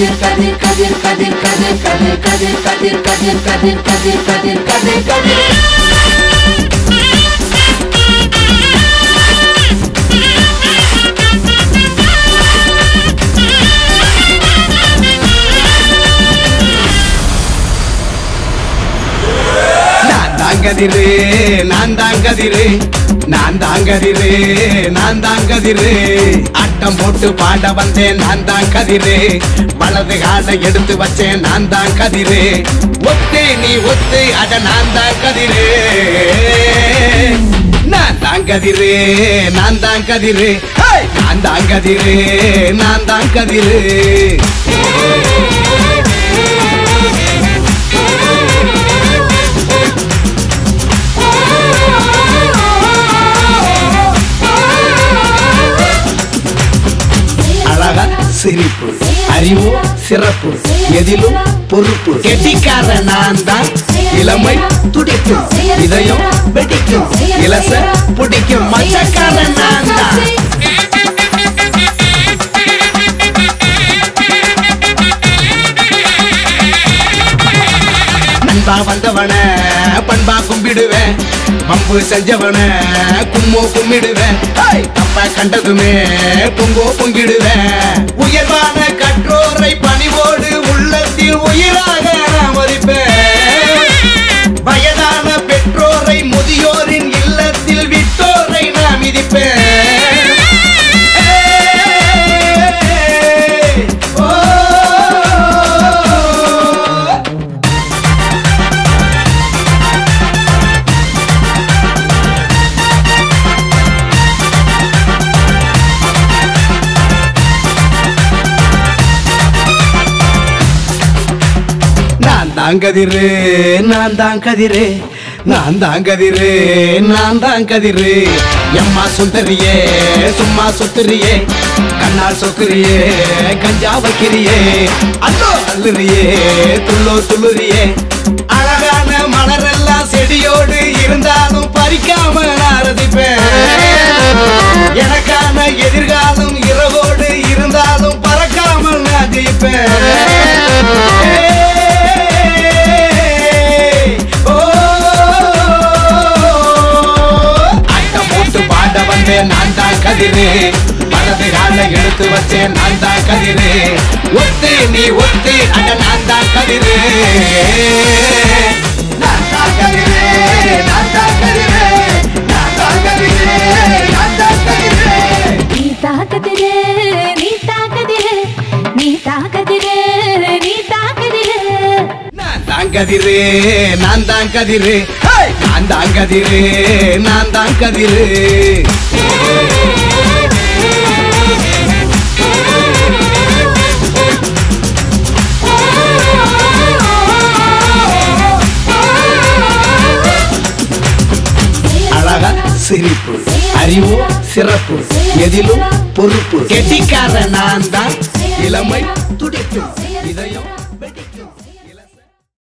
கதிர் கதிர் கதிர் கதிர் கதிர் கதிர் கதிர் கதிர் கதிர் கதிர் கதிர் கதிர் கதிர் கதிர் நான் தாங்கதிரு நான் தாங்கதிரு நான் தாங்கதிரு நான் தாங்கதிரு அட்டம் போட்டு பாட வந்தேன் நான் தான் கதிரு வலது காலை எடுத்து வச்சேன் நான் தான் கதிரு ஒத்து நீ ஒத்து அட நான் தான் கதிரு நான் தான் கதிரு நான் தான் கதிரு ஹே! நான் தான் கதிரு நான் தான் கதிரு அழகா சிரிப்பு அறிவு சிறப்பு எதிலும் பொறுப்பு கெட்டிக்கார நான் தான் இளமை துடிக்கும் இதயம் வெடிக்கும் இலச பிடிக்கும் மச்சக்கார நான் தான் நண்பா வந்தவன பண்பா கும்பிடுவேன் பம்பு செஞ்சவன கும்மோ கும்பிடுவேன் ஹேய்! தப்ப கண்டதுமே பொங்கோ பொங்கிடுவேன் உயர்வான கற்றோரை பணிவோடு உள்ளத்தில் உயிராக நான் மதிப்பேன் வயதான பெற்றோரை முதியோரின் இல்லத்தில் விட்டோரை நான் மிதிப்பேன் ஏய்! ஓ நான் தான் கதிரு நான் தான் கதிரு நான் தான் கதிரு நான் தான் கதிரு எம்மா சுந்தரியே சும்மா சுத்துறியே கண்ணால் சொக்குறியே கஞ்சா வைக்கிறியே அல்லோ அல்லுறியே துள்ளோ துள்ளுறியே அழகான மலரெல்லாம் செடியோடு இருந்தாலும் பறிக்காம நான் ரசிப்பேன் எனக்கான எதிர்காலம் இரவோடு இருந்தாலும் பறக்காமல் நான் ஜெயிப்பேன் ஏய், ஓ, அட்டம் போட்டு பாட வந்தேன் நான் தான் கதிரு வலது கால எடுத்து வச்சேன் நான் தான் கதிரு ஒத்து நீ ஒத்து அட நான் தான் கதிரு நான் தான் கதிரு நான் தான் கதிரு நான் தான் கதிரு நான் தான் கதிரு நீ தாக்கதிரு நீ தாக்கதிரு நீ தாக்கதிரு நீ தாக்கதிரு நான் தான் கதிரு நான் தான் கதிரு ஹேய்! நான் தான் கதிரு நான் தான் கதிரு அழகா சிரிப்பு அறிவு சிறப்பு எதிலும் பொறுப்பு கெட்டிக்கார நான் தான் இளமை துடிக்கும் இதயம்